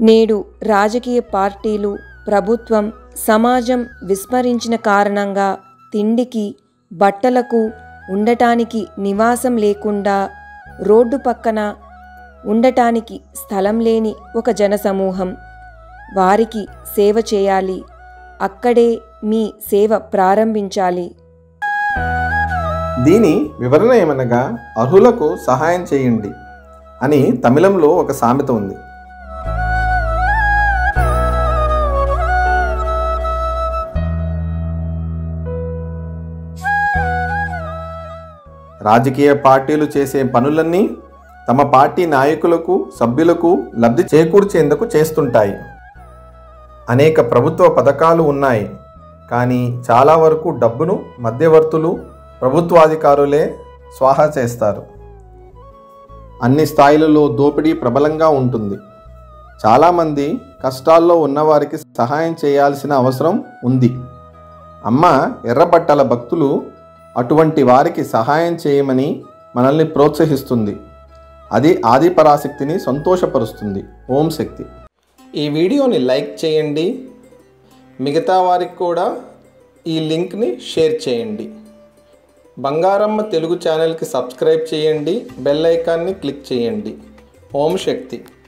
నేడు రాజకీయ పార్టీలు ప్రభుత్వం సమాజం విస్మరించిన కారణంగా తిండికి బట్టలకు ఉండటానికి నివాసం లేకుండా రోడ్డు పక్కన ఉండటానికి స్థలం లేని ఒక జనసమూహం వారికి సేవ చేయాలి అక్కడే మీ సేవ ప్రారంభించాలి దీని వివరణ ఏమనగా అర్హులకు సహాయం చేయండి అని తమిళంలో ఒక సామెత ఉంది రాజకీయ పార్టీలు చేసే పనులన్నీ తమ పార్టీ నాయకులకు సభ్యులకు లబ్ధి చేకూర్చేందుకు చేస్తుంటాయి అనేక ప్రభుత్వ పథకాలు ఉన్నాయి కానీ చాలా వరకు డబ్బును మధ్యవర్తులు ప్రభుత్వాధికారులే స్వాహా చేస్తారు అన్ని స్థాయిలలో దోపిడీ ప్రబలంగా ఉంటుంది చాలామంది కష్టాల్లో ఉన్నవారికి సహాయం చేయాల్సిన అవసరం ఉంది అమ్మ ఎర్రబట్టల భక్తులు అటువంటి వారికి సహాయం చేయమని మనల్ని ప్రోత్సహిస్తుంది అది ఆదిపరాశక్తిని సంతోషపరుస్తుంది ఓం శక్తి ఈ వీడియోని లైక్ చేయండి మిగతా వారికి కూడా ఈ లింక్ని షేర్ చేయండి బంగారమ్మ తెలుగు ఛానల్కి సబ్స్క్రైబ్ చేయండి బెల్ ఐకాన్ని క్లిక్ చేయండి ఓం శక్తి